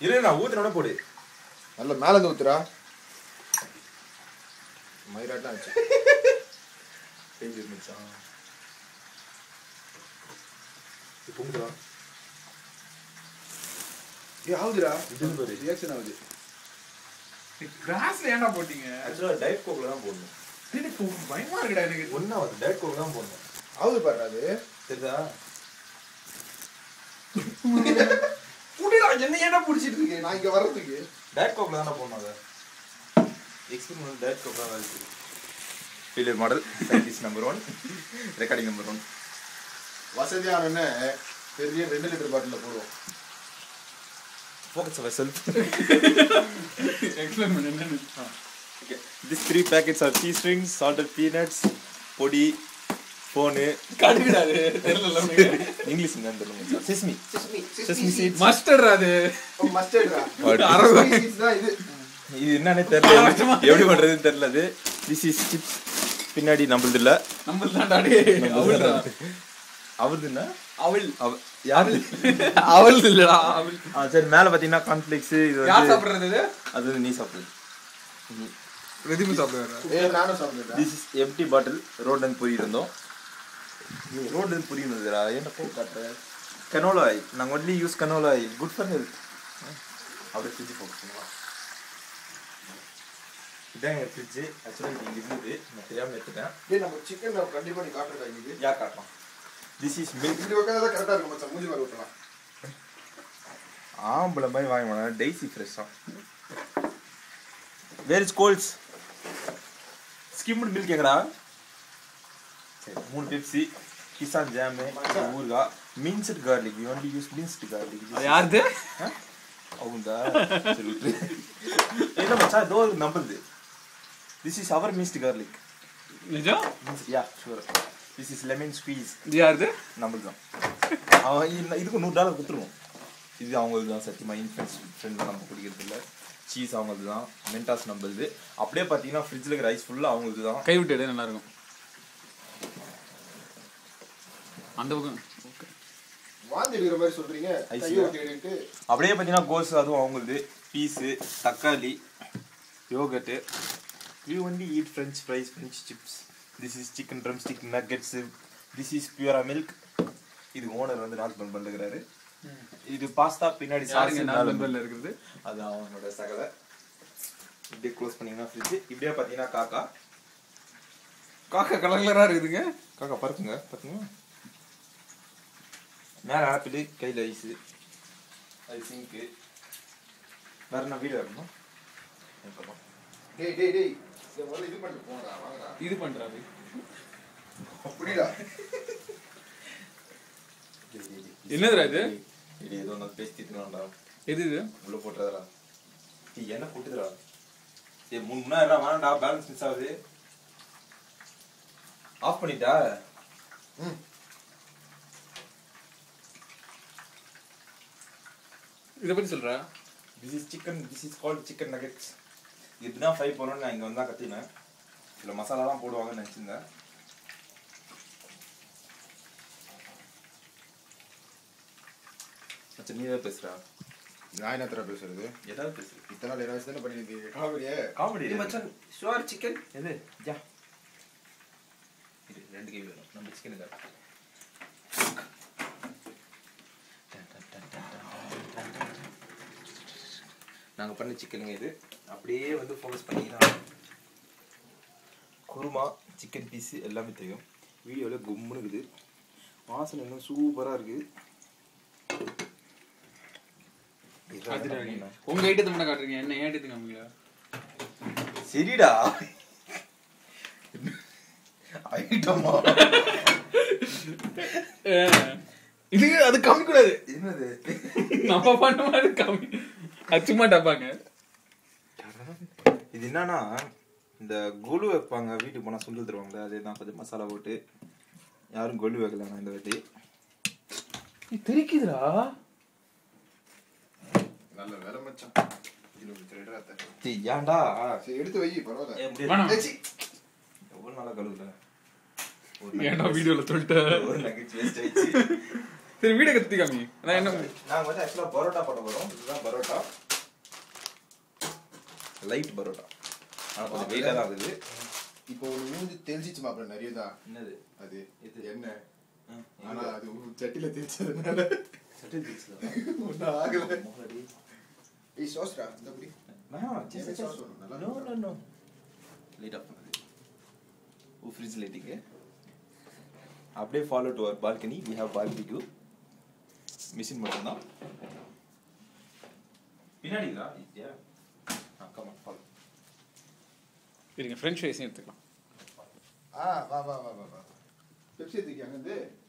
இரு நான் ஊத்துனோட போடு நல்ல மேல இருந்து ஊத்துறா மயிராட்டம் ஆச்சு பெஞ்சு இருந்துச்சான் இது பொங்குதா ஏ ஆகுதுடா இதுன்னு பாரு ரியாக்ஷன் ஆகுது கிராஸ்ல ஏன்டா போட்டீங்க ஆக்சுவலா டயட் கோக்ல தான் போடணும் எனக்கு பயமா இருக்குடா எனக்கு ஒன்னா வந்து டயட் கோக் தான் போடணும் ஆகுது பாரு அது தெரியுதா புடிடா என்ன ஏன்டா புடிச்சிட்டு இருக்கு நான் இங்க வர்றதுக்கு டயட் கோக்ல தானே போடணும் அதை எக்ஸ்பீரியன்ஸ் டயட் கோக் தான் இருக்கு ஃபீலர் model scientist number one recording number one வசதியான பெரிய ரெண்டு லிட்டர் பாட்டில போடுவோம் ஃபோக்கஸ் அவர் செல்ஃப் எக்ஸ்பிளைன் பண்ணு என்னன்னு Okay. These three packets are cheese strings, salted peanuts, பொடி ஃபோனு கடுகுடாது தெரியல இங்கிலீஷ் என்னன்னு தெரியல செஸ்மி செஸ்மி சீட்ஸ் மஸ்டர்ட் அது மஸ்டர்டா What? தான் இது இது என்னன்னே தெரியல எப்படி பண்றதுன்னு தெரியல அது திஸ் இஸ் சிப்ஸ் பின்னாடி நம்மளது இல்ல நம்ம தான்டா டேய் அவள்டா அவருது என்ன அவள் அவ யாரு அவள் இல்லடா அவள் ஆ, சரி மேல பாத்தீங்கன்னா கான்ஃபிளிக்ஸ் இது யார் வந்து சாப்பிடுறது இது அது வந்து நீ சாப்பிடு ரெதிமி சாப்பிடுறாரு ஏ நானும் சாப்பிடுறேன் திஸ் இஸ் எம்டி பாட்டில் ரோடன் பொரி இருந்தோம் ரோடன் பொரி இருந்ததுடா என்ன போ காட்டுற கனோலா ஆயில் நாங்கள் only use canola oil good for health அப்படியே ஃப்ரிட்ஜ் ஃபோக்கஸ் பண்ணலாம் இதான் எங்கள் ஃப்ரிட்ஜு ஆக்சுவலாக இது இங்கே இருந்தது நான் தெரியாமல் எடுத்துட்டேன் டேய் நம்ம சிக்கன் நான் கண்டிப்பா நீ காட்டுறதா இது யா காட்டலாம் திஸ் இஸ் மில்க் இப்படி உட்காந்தா கரெக்டா இருக்கும் மச்சான் மூஞ்சி மாதிரி ஊத்தலாம் ஆம்பளை மாதிரி வாங்க மாட்டேன் டெய்ஸி ஃப்ரெஷ்ஷாக where is Coles skimmed milk எங்கடா சரி மூணு பெப்சி கிசான் ஜாமு ஊறுகாய் minced garlic you only use minced garlic அது யாருது అవుందా சரி விட்டுரு. என்ன மச்சான் இதோ ஒரு நம்புது this is our minced garlic நிஜம் yeah sure this is lemon squeeze இது யாருது நம்மளுக்கு தான் அவன் இந்த- இதுக்கு நூறு டாலர் கொடுத்துருவோம் இது அவங்களுக்கு தான் சத்தியமா இன்ஃபென்ஸ் ஃப்ரெண்ட் நம்ம குடிக்கிறது இல்லை சீஸ் அவங்களுக்கு தான் மென்டாஸ் நம்மளுது அப்படியே பார்த்தீங்கன்னா ஃப்ரிட்ஜில் இருக்கிற ரைஸ் ஃபுல்லாக அவங்களுக்கு தான் கை விட்டு எடு நல்லா இருக்கும் அந்த பக்கம் வாந்தி எடுக்கிற மாதிரி சொல்றீங்க ஐசியா? கையை ஊத்தி எடுன்ட்டு அப்படியே பார்த்தீங்கன்னா கோஸ் அதுவும் அவங்களுது பீஸு தக்காளி yogurt we only eat French fries French chips this is chicken drumstick nuggets this is Pura milk இது ஓனர் வந்து நாட் பன் பண்ணுறாரு இது பாஸ்தா பின்னாடி யாருங்க சாஸ் நான் மெம்பர்ல இருக்கிறது அது அவனோட சகலை இப்படியே க்ளோஸ் பண்ணீங்கன்னா ஃப்ரிட்ஜ் இப்படியே பார்த்தீங்கன்னா காக்கா காக்கா கலர் கலரா இருக்குதுங்க காக்கா பறக்குங்க பார்த்தீங்களா மேலே ஆப்பிள் கையில் ஐஸு அது சிங்க்கு வேற என்ன வீடு வரணுமா எனக்கு டேய் டேய் டேய் இதை முதல்ல இது பண்ணிட்டு போங்கடா வாங்கடா இது பண்றாரு புரியுதா என்னதுடா இது? இது ஏதோ நான் பேசிட்டுருக்கான்டா எது இது உள்ள போட்டுறதா நீ என்ன போட்டுதுடா ஏய் மூணு மணி நேரம் வேணாம்டா பேலன்ஸ் மிஸ் ஆகுது ஆஃப் பண்ணிட்டா ம் இத பத்தி சொல்றா this is chicken this is called chicken nuggets இப்படிதான் ஃப்ரை பண்ணணும்னு நான் இங்கே வந்தா கத்தினேன் இதில் மசாலாலாம் போடுவாங்கன்னு நினச்சிருந்தேன் அச்சா நீ ஏதாவது பேசுறா நான் என்ன தர பேசுறது ஏதாவது பேசு இத்தனை நாள் என்ன வயசு தானே பண்ணிருக்கு காமெடியே காமெடி மச்சான் ஷுவர் சிக்கன் எது யா இது ரெண்டு கை வேணும் நம்ம சிக்கனுக்கு நாங்கள் பண்ண சிக்கனுங்க இது அப்படியே வந்து ஃபோக்கஸ் பண்ணிங்கன்னா குருமா சிக்கன் பீஸு எல்லாமே தெரியும் வீடியோவில் கும்முன்னு இருக்குது வாசனை இன்னும் சூப்பராக இருக்குது உங்க ஐட்டத்தை மட்டும் காட்டுறீங்க என்ன ஏன் ஐட்டத்துக்கு காமிக்கல சரிடா ஐட்டமா இது அது காமிக்க கூடாது என்னது நம்ம பண்ண மாதிரி காமி அது சும்மா டப்பாங்க இது என்னன்னா இந்த கொலு வைப்பாங்க வீட்டுக்கு போனால் சொல்லி தருவாங்க அதே தான் கொஞ்சம் மசாலா போட்டு யாரும் கொலு வைக்கல நான் இந்த வாட்டி தெரிக்குதுடா நல்ல வேலை மச்சான் இருபத்தி ரெண்டு ராத்த டேய், ஏன்டா சரி எடுத்து வை பரவாயில்ல ஏன் இப்படி வேணாம். ஏய், சீ. எவ்வளவு நாளா கழுவுல ஒரு ஏன்டா nugget வீடியோல சொல்லிட்ட waste- ஒரு நகைச்சு வேஸ்ட் ஆயிடுச்சு சரி வீடியோ கத்தி காமி நான் என்ன நாங்கள் வந்து ஆக்சுவலாக பரோட்டா பண்ண போகிறோம் இதுதான் பரோட்டா லைட் பரோட்டா ஆனால் கொஞ்சம் வெயிட்டாக தான் இருக்குது இப்போ ஒரு மூஞ்சி தெரிஞ்சிச்சு மாப்பிள்ள நிறைய தான் என்னது அது இது. என்ன ஆ, ஆனா அது உன் சட்டில தெரிஞ்சதுனால சட்டில் பிடிச்சதா? ஒன்றும் ஆகல முகடி. ஏய் சோஸ்ரா இந்த புடி வேணாம், சரி, சரி, sauce சரி. வரும், நல்லா No, இருக்கும். no, no. Light off பண்ணது. ஓ ஃப்ரிட்ஜ் லைட்டிங்கு அப்படியே follow to our balcony we have barbecue machine மட்டும்தான் பின்னாடிங்களா இத்தியா ஆ கமா ஃபாலோ இருங்க ஃப்ரெஞ்ச் ஃப்ரைஸையும் எடுத்துக்கலாம் ஆ வா வா வா வா வா பெப்சி தூக்கி அங்கேருந்து